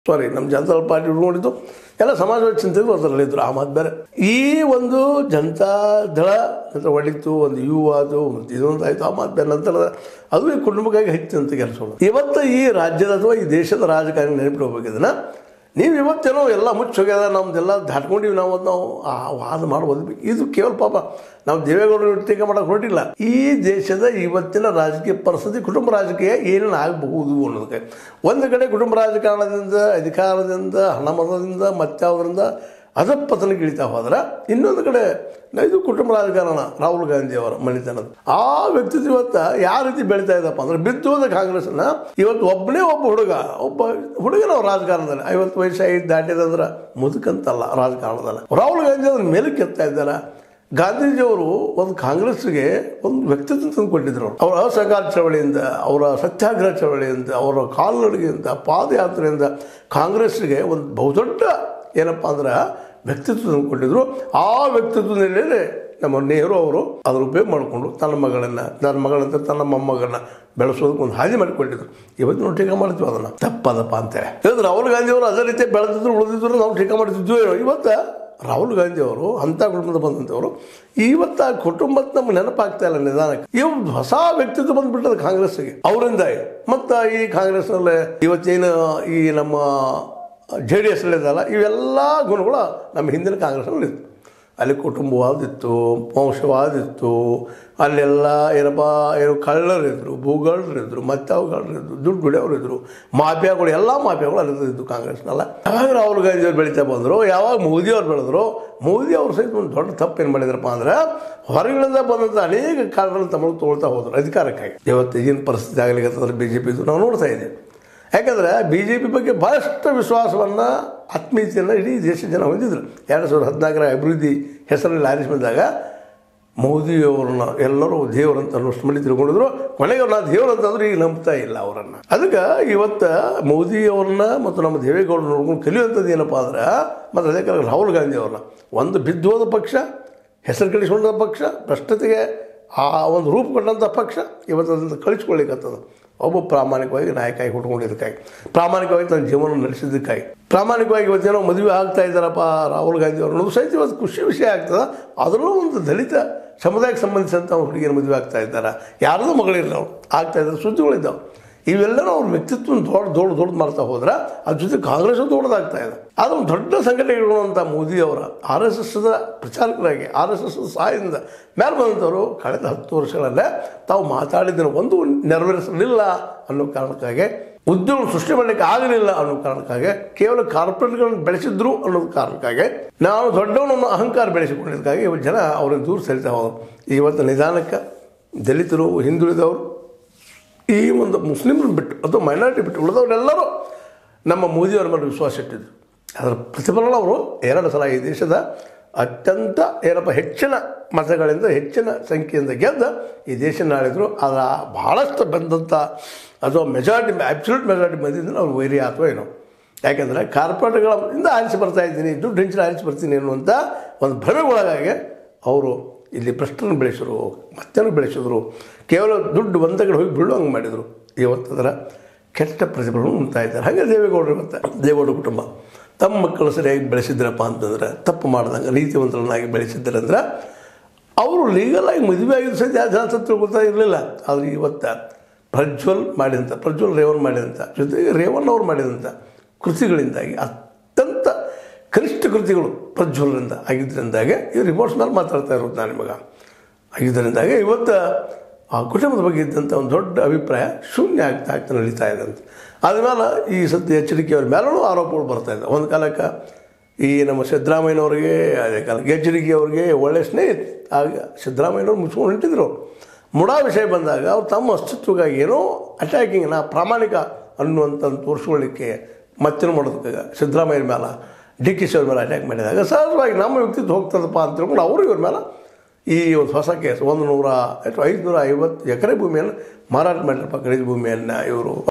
ಸಾರಿ ನಮ್ಮ ಜನತಾ ದಳ ಪಾರ್ಟಿ ಉಳ್ಕೊಂಡಿದ್ದು ಎಲ್ಲ ಸಮಾಜವಾದಿ ಚಿಂತಕರು ಅದರಲ್ಲಿದ್ದರು ಆ ಮಾತು ಬೇರೆ ಈ ಒಂದು ಜನತಾ ದಳ ನಂತರ ಹೊಡಿತು ಒಂದು ಯು ಅದು ಮತ್ತು ಇದೊಂದು ಆಯಿತು ಆ ಮಾತು ಬೇರೆ ನಂತರ ಅದು ಈ ಕುಟುಂಬಕ್ಕಾಗಿ ಹೆಚ್ಚಿನಂತ ಕೆಲಸಗಳು ಇವತ್ತು ಈ ರಾಜ್ಯದ ಅಥವಾ ಈ ದೇಶದ ರಾಜಕಾರಣ ನೆನಪಿಡ್ಬೇಕಿದನ್ನ ನೀವು ಇವತ್ತೇನೋ ಎಲ್ಲ ಮುಚ್ಚೋಗ್ಯದ ನಮ್ದೆಲ್ಲ ದಾಟ್ಕೊಂಡಿವಿ ನಾವು ಅದು ನಾವು ಆ ವಾದ ಮಾಡ್ಬೋದು ಇದು ಕೇವಲ ಪಾಪ ನಾವು ದೇವೇಗೌಡರು ಟೀಕೆ ಮಾಡೋಕೆ ಹೊರಟಿಲ್ಲ ಈ ದೇಶದ ಇವತ್ತಿನ ರಾಜಕೀಯ ಪರಿಸ್ಥಿತಿ ಕುಟುಂಬ ರಾಜಕೀಯ ಏನೇನು ಆಗಬಹುದು ಅನ್ನೋದಕ್ಕೆ ಒಂದು ಕಡೆ ಕುಟುಂಬ ರಾಜಕಾರಣದಿಂದ ಅಧಿಕಾರದಿಂದ ಹಣಮತದಿಂದ ಮತ್ತಾವುದರಿಂದ ಅಧಪತನಕ್ಕೆ ಇಳಿತಾ ಹೋದ್ರೆ ಇನ್ನೊಂದು ಕಡೆ ನ- ಇದು ಕುಟುಂಬ ರಾಜಕಾರಣ ರಾಹುಲ್ ಗಾಂಧಿ ಅವರ ಮನೆತನದ ಆ ವ್ಯಕ್ತಿತ್ವ ಇವತ್ತು ಯಾವ ರೀತಿ ಬೆಳೀತಾ ಇದ್ದಪ್ಪ ಅಂದ್ರೆ ಬಿದ್ದೋದ ಕಾಂಗ್ರೆಸ್ನ ಇವತ್ತು ಒಬ್ಬನೇ ಒಬ್ಬ ಹುಡುಗ ಒಬ್ಬ ಹುಡುಗನ ಅವ್ರ ರಾಜಕಾರಣದಲ್ಲಿ ಐವತ್ತು ವಯಸ್ಸು ಐದು ದಾಟಿದಂದ್ರೆ ಮುದುಕಂತಲ್ಲ ರಾಜಕಾರಣದಲ್ಲಿ ರಾಹುಲ್ ಗಾಂಧಿ ಅವ್ರ ಮೇಲಕ್ಕೆ ಎತ್ತಾ ಇದ್ದಾರೆ ಗಾಂಧೀಜಿಯವರು ಒಂದು ಕಾಂಗ್ರೆಸ್ಗೆ ಒಂದು ವ್ಯಕ್ತಿತ್ವ ತಂದುಕೊಟ್ಟಿದ್ರು ಅವರು ಅವರ ಅಸಹಕಾರ ಚಳವಳಿಯಿಂದ ಅವರ ಸತ್ಯಾಗ್ರಹ ಚಳವಳಿಯಿಂದ ಅವರ ಕಾಲ್ನಡಿಗೆಯಿಂದ ಪಾದಯಾತ್ರೆಯಿಂದ ಕಾಂಗ್ರೆಸ್ಗೆ ಒಂದು ಬಹುದೊಡ್ಡ ಏನಪ್ಪ ಅಂದ್ರೆ ವ್ಯಕ್ತಿತ್ವ ತಂದುಕೊಟ್ಟಿದ್ರು ಆ ವ್ಯಕ್ತಿತ್ವದ ನೆಲೆಯಲ್ಲಿ ನಮ್ಮ ನೆಹರು ಅವರು ಅದ್ರ ಉಪಯೋಗ ಮಾಡಿಕೊಂಡು ತನ್ನ ಮಗಳನ್ನ ತನ್ನ ಮಗಳಂತ ತನ್ನ ಮೊಮ್ಮಗಳನ್ನ ಬೆಳೆಸೋದಕ್ಕೆ ಒಂದು ಹಾದಿ ಮಾಡಿಕೊಂಡಿದ್ರು ಇವತ್ತು ನಾವು ಟೀಕಾ ಮಾಡ್ತೀವಿ ಅದನ್ನ ತಪ್ಪದಪ್ಪ ಅಂತೇಳಿ ಹೇಳಿದ್ರೆ ರಾಹುಲ್ ಗಾಂಧಿ ಅವರು ಅದೇ ರೀತಿ ಬೆಳೆದಿದ್ರು ಉಳಿದಿದ್ರು ನಾವು ಟೀಕಾ ಮಾಡ್ತಿದ್ವಿ ಇವತ್ತು ರಾಹುಲ್ ಗಾಂಧಿ ಅವರು ಅಂಥ ಕುಟುಂಬದ ಬಂದಂಥವ್ರು ಇವತ್ತು ಆ ಕುಟುಂಬದ ನಮ್ಗೆ ನೆನಪಾಗ್ತಾ ಇಲ್ಲ ನಿಧಾನಕ್ಕೆ ಇವ್ ಹೊಸ ವ್ಯಕ್ತಿತ್ವ ಬಂದ್ಬಿಟ್ಟದ ಕಾಂಗ್ರೆಸ್ಗೆ ಅವರಿಂದ ಮತ್ತು ಈ ಕಾಂಗ್ರೆಸ್ನಲ್ಲಿ ಇವತ್ತೇನು ಈ ನಮ್ಮ ಜೆ ಡಿ ಎಸ್ ಇದಲ್ಲ ಇವೆಲ್ಲ ಗುಣಗಳು ನಮ್ಮ ಹಿಂದಿನ ಕಾಂಗ್ರೆಸ್ನಲ್ಲಿ ಇತ್ತು ಅಲ್ಲಿ ಕುಟುಂಬವಾದಿತ್ತು ವಂಶವಾದಿತ್ತು ಅಲ್ಲೆಲ್ಲ ಏನಪ್ಪ ಏನು ಕಳ್ಳರಿದ್ರು ಭೂಗಳ್ಳರಿದ್ರು ಮತ್ತವುಗಳಿದ್ರು ದುಡ್ಡು ದುಡಿಯೋರು ಇದ್ರು ಮಾಫಿಯಾಗಳು ಎಲ್ಲ ಮಾಫಿಯಾಗಳು ಅಲ್ಲಿ ಇದ್ದು ಕಾಂಗ್ರೆಸ್ನಲ್ಲ ಯಾವಾಗ ರಾಹುಲ್ ಗಾಂಧಿ ಅವ್ರು ಬೆಳೀತಾ ಬಂದರು ಯಾವಾಗ ಮೋದಿ ಅವ್ರು ಬೆಳೆದ್ರು ಮೋದಿ ಅವರು ಸಹಿತ ಒಂದು ದೊಡ್ಡ ತಪ್ಪು ಏನು ಮಾಡಿದ್ರಪ್ಪ ಅಂದ್ರೆ ಹೊರಗಿನಿಂದ ಬಂದಂಥ ಅನೇಕ ಕಾರಣಗಳನ್ನು ತಮ್ಮ ತೊಗೊಳ್ತಾ ಹೋದ್ರು ಅಧಿಕಾರಕ್ಕಾಗಿ ಇವತ್ತು ಈಗಿನ ಪರಿಸ್ಥಿತಿ ಆಗಲಿಕ್ಕೆ ಬಿ ಜೆ ಪಿದು ನಾವು ನೋಡ್ತಾ ಇದ್ದೀವಿ ಯಾಕಂದರೆ ಬಿ ಜೆ ಪಿ ಬಗ್ಗೆ ಭಾಳಷ್ಟು ವಿಶ್ವಾಸವನ್ನು ಆತ್ಮೀಯತೆಯನ್ನು ಇಡೀ ದೇಶದ ಜನ ಹೊಂದಿದ್ರು ಎರಡು ಸಾವಿರದ ಹದಿನಾಲ್ಕರ ಅಭಿವೃದ್ಧಿ ಹೆಸರಲ್ಲಿ ಆರಿಸಿ ಬಂದಾಗ ಮೋದಿಯವ್ರನ್ನ ಎಲ್ಲರೂ ದೇವರಂತ ಅನ್ನೋಷ್ಟು ಮಂದಿ ತಿಳ್ಕೊಂಡಿದ್ರು ಕೊನೆಗೆ ಅವ್ರನ್ನ ದೇವರು ಅಂತಂದ್ರೆ ಈಗ ನಂಬ್ತಾ ಇಲ್ಲ ಅವರನ್ನು ಅದಕ್ಕೆ ಇವತ್ತು ಮೋದಿಯವ್ರನ್ನ ಮತ್ತು ನಮ್ಮ ದೇವೇಗೌಡರು ನೋಡ್ಕೊಂಡು ಕಲಿಯುವಂಥದ್ದು ಏನಪ್ಪ ಅಂದ್ರೆ ಮತ್ತು ಅದೇ ಕಾಲ ರಾಹುಲ್ ಗಾಂಧಿ ಅವ್ರನ್ನ ಒಂದು ಬಿದ್ದೋದ ಪಕ್ಷ ಹೆಸರು ಕಳಿಸ್ಕೊಂಡ ಪಕ್ಷ ಭ್ರಷ್ಟತೆಗೆ ಆ ಒಂದು ರೂಪ ಕೊಟ್ಟಂಥ ಪಕ್ಷ ಇವತ್ತು ಅದನ್ನು ಕಳಿಸ್ಕೊಳ್ಳಿಕ್ಕತ್ತದ ಒಬ್ಬ ಪ್ರಾಮಾಣಿಕವಾಗಿ ನಾಯಕಾಗಿ ಹುಟ್ಕೊಂಡಿದ್ದಕ್ಕಾಗಿ ಪ್ರಾಮಾಣಿಕವಾಗಿ ತನ್ನ ಜೀವನ ನಡೆಸಿದ್ದಕ್ಕಾಗಿ ಪ್ರಾಮಾಣಿಕವಾಗಿ ಇವತ್ತೇನೋ ಮದುವೆ ಆಗ್ತಾ ಇದ್ದಾರಪ್ಪ ರಾಹುಲ್ ಗಾಂಧಿ ಅವರು ಅನ್ನೋದು ಸಹಿತ ಇವತ್ತು ಖುಷಿ ವಿಷಯ ಆಗ್ತದೆ ಅದರಲ್ಲೂ ಒಂದು ದಲಿತ ಸಮುದಾಯಕ್ಕೆ ಸಂಬಂಧಿಸಿದಂಥ ಹುಡುಗಿಯರ ಮದುವೆ ಆಗ್ತಾ ಇದ್ದಾರೆ ಯಾರದೂ ಮಗಳಿರಲ್ಲ ಅವ್ರು ಆಗ್ತಾ ಇದ್ದಾರೆ ಸುದ್ದಿಗಳಿದ್ದಾವೆ ಇವೆಲ್ಲರೂ ಅವ್ರ ವ್ಯಕ್ತಿತ್ವ ದೊಡ್ಡ ದೊಡ್ಡ ದೊಡ್ಡ ಮಾಡ್ತಾ ಹೋದ್ರೆ ಅದ್ರ ಜೊತೆ ಕಾಂಗ್ರೆಸ್ ದೊಡ್ಡದಾಗ್ತಾ ಇದೆ ಆದರೆ ಒಂದು ದೊಡ್ಡ ಸಂಘಟನೆ ಇರುವಂಥ ಮೋದಿ ಅವರ ಆರ್ ಎಸ್ ಎಸ್ದ ಪ್ರಚಾರಕರಾಗಿ ಆರ್ ಎಸ್ ಎಸ್ ಸಹಾಯದಿಂದ ಮೇಲೆ ಬಂದಂಥವರು ಕಳೆದ ಹತ್ತು ವರ್ಷಗಳಲ್ಲೇ ತಾವು ಮಾತಾಡಿದ್ದನ್ನು ಒಂದು ನೆರವೇರಿಸಲಿಲ್ಲ ಅನ್ನೋ ಕಾರಣಕ್ಕಾಗಿ ಉದ್ಯೋಗ ಸೃಷ್ಟಿ ಮಾಡಲಿಕ್ಕೆ ಆಗಲಿಲ್ಲ ಅನ್ನೋ ಕಾರಣಕ್ಕಾಗಿ ಕೇವಲ ಕಾರ್ಪೊರೇಟ್ಗಳನ್ನು ಬೆಳೆಸಿದ್ರು ಅನ್ನೋ ಕಾರಣಕ್ಕಾಗಿ ನಾವು ದೊಡ್ಡವನನ್ನು ಅಹಂಕಾರ ಬೆಳೆಸಿಕೊಂಡಿದ್ದಕ್ಕಾಗಿ ಇವತ್ತು ಜನ ಅವ್ರನ್ನ ದೂರ ಸರಿತಾ ಹೋದರು ಇವತ್ತು ನಿಧಾನಕ್ಕೆ ದಲಿತರು ಹಿಂದುಳಿದವರು ಈ ಒಂದು ಮುಸ್ಲಿಮರು ಬಿಟ್ಟು ಅಥವಾ ಮೈನಾರಿಟಿ ಬಿಟ್ಟು ಉಳಿದವರೆಲ್ಲರೂ ನಮ್ಮ ಮೋದಿಯವರ ಮೇಲೆ ವಿಶ್ವಾಸ ಇಟ್ಟಿದ್ರು ಅದರ ಪ್ರತಿಫಲನ ಅವರು ಎರಡು ಸಲ ಈ ದೇಶದ ಅತ್ಯಂತ ಏನಪ್ಪ ಹೆಚ್ಚಿನ ಮತಗಳಿಂದ ಹೆಚ್ಚಿನ ಸಂಖ್ಯೆಯಿಂದ ಗೆದ್ದು ಈ ದೇಶ ನಾಳಿದ್ರು ಅದರ ಭಾಳಷ್ಟು ಬಂದಂಥ ಅಥವಾ ಮೆಜಾರಿಟಿ ಅಬ್ಸಲ್ಯೂಟ್ ಮೆಜಾರಿಟಿ ಬಂದಿದ್ದು ಅವ್ರು ವೈರಿ ಅಥವಾ ಏನೋ ಯಾಕೆಂದರೆ ಕಾರ್ಪೊರೇಟ್ಗಳಿಂದ ಆರಿಸಿ ಬರ್ತಾ ಇದ್ದೀನಿ ದುಡ್ಡು ಹೆಂಚಿನ ಆರಿಸಿ ಬರ್ತೀನಿ ಅನ್ನುವಂಥ ಒಂದು ಭ್ರಮೆಗೊಳಗಾಗಿ ಅವರು ಇಲ್ಲಿ ಭ್ರಷ್ಟರನ್ನು ಬೆಳೆಸಿದ್ರು ಮತ್ತೇನು ಬೆಳೆಸಿದ್ರು ಕೇವಲ ದುಡ್ಡು ಒಂದ ಕಡೆ ಹೋಗಿ ಬೀಳುವಂಗೆ ಮಾಡಿದರು ಇವತ್ತದರ ಕೆಟ್ಟ ಪ್ರತಿಫಲವನ್ನು ಉಂಟಾ ಇದ್ದಾರೆ ಹಾಗೆ ದೇವೇಗೌಡರು ಇವತ್ತು ದೇವೇಗೌಡ ಕುಟುಂಬ ತಮ್ಮ ಮಕ್ಕಳು ಸರಿಯಾಗಿ ಬೆಳೆಸಿದ್ರಪ್ಪ ಅಂತಂದ್ರೆ ತಪ್ಪು ಮಾಡ್ದಂಗೆ ನೀತಿವಂತರನ್ನಾಗಿ ಬೆಳೆಸಿದ್ದಾರಂದ್ರೆ ಅವರು ಲೀಗಲಾಗಿ ಮದುವೆ ಆಗಿದ್ದು ಸಹಿತ ಯಾರು ಜನ ಸತ್ತು ತಿಳ್ಕೊತಾ ಇರಲಿಲ್ಲ ಆದರೆ ಇವತ್ತು ಪ್ರಜ್ವಲ್ ಮಾಡಿದಂಥ ಪ್ರಜ್ವಲ್ ರೇವನ್ ಮಾಡಿದಂಥ ಜೊತೆಗೆ ರೇವಣ್ಣ ಅವ್ರು ಮಾಡಿದಂಥ ಕೃತಿಗಳಿಂದಾಗಿ ಅತ್ಯಂತ ಕನಿಷ್ಠ ಕೃತಿಗಳು ಪ್ರಜ್ವಲರಿಂದ ಆಗಿದ್ದರಿಂದಾಗೆ ಈ ರಿಪೋರ್ಟ್ಸ್ ಮೇಲೆ ಮಾತಾಡ್ತಾ ಇರೋದು ನಾನು ನಿಮಗೆ ಆಗಿದ್ದರಿಂದಾಗೆ ಇವತ್ತು ಆ ಕುಟುಂಬದ ಬಗ್ಗೆ ಇದ್ದಂಥ ಒಂದು ದೊಡ್ಡ ಅಭಿಪ್ರಾಯ ಶೂನ್ಯ ಆಗ್ತಾ ಆಗ್ತಾ ನಡೀತಾ ಇದೆ ಅಂತ ಆದ್ಮೇಲೆ ಈ ಸದ್ಯ ಎಚ್ಚರಿಕೆ ಅವ್ರ ಮೇಲೂ ಆರೋಪಗಳು ಬರ್ತಾ ಇದ್ದಾವೆ ಒಂದು ಕಾಲಕ್ಕೆ ಈ ನಮ್ಮ ಸಿದ್ದರಾಮಯ್ಯನವ್ರಿಗೆ ಅದೇ ಕಾಲಕ್ಕೆ ಎಚ್ಚರಿಕೆ ಅವ್ರಿಗೆ ಒಳ್ಳೆ ಸ್ನೇಹಿತ ಆಗ ಸಿದ್ದರಾಮಯ್ಯನವ್ರು ಮುಚ್ಕೊಂಡು ಹೊಂಟಿದ್ರು ಮುಡಾ ವಿಷಯ ಬಂದಾಗ ಅವ್ರು ತಮ್ಮ ಅಸ್ತಿತ್ವಗಾಗಿ ಏನೋ ಅಟ್ಯಾಕಿಂಗ್ ನಾ ಪ್ರಾಮಾಣಿಕ ಅನ್ನುವಂಥ ತೋರಿಸ್ಕೊಳ್ಳಿಕ್ಕೆ ಮತ್ತೇನು ಮಾಡೋದಕ್ಕೆ ಸಿದ್ದರಾಮಯ್ಯನ ಮೇಲೆ ಡಿ ಕೆ ಶಿ ಅವ್ರ ಮೇಲೆ ಅಟ್ಯಾಕ್ ಮಾಡಿದಾಗ ಸಹಜವಾಗಿ ನಮ್ಮ ವ್ಯಕ್ತಿತ್ವ ಹೋಗ್ತದಪ್ಪ ಅಂತ ತಿಳ್ಕೊಂಡು ಅವರು ಇವ್ರ ಮೇಲೆ ಈ ಒಂದು ಹೊಸ ಕೇಸ್ ಒಂದು ನೂರ ಎಷ್ಟು ಐದುನೂರ ಐವತ್ತು ಎಕರೆ ಭೂಮಿಯನ್ನು ಮಾರಾಟ ಮಾಡಿರಪ್ಪ ಖರೀದಿ ಭೂಮಿಯನ್ನು ಇವರು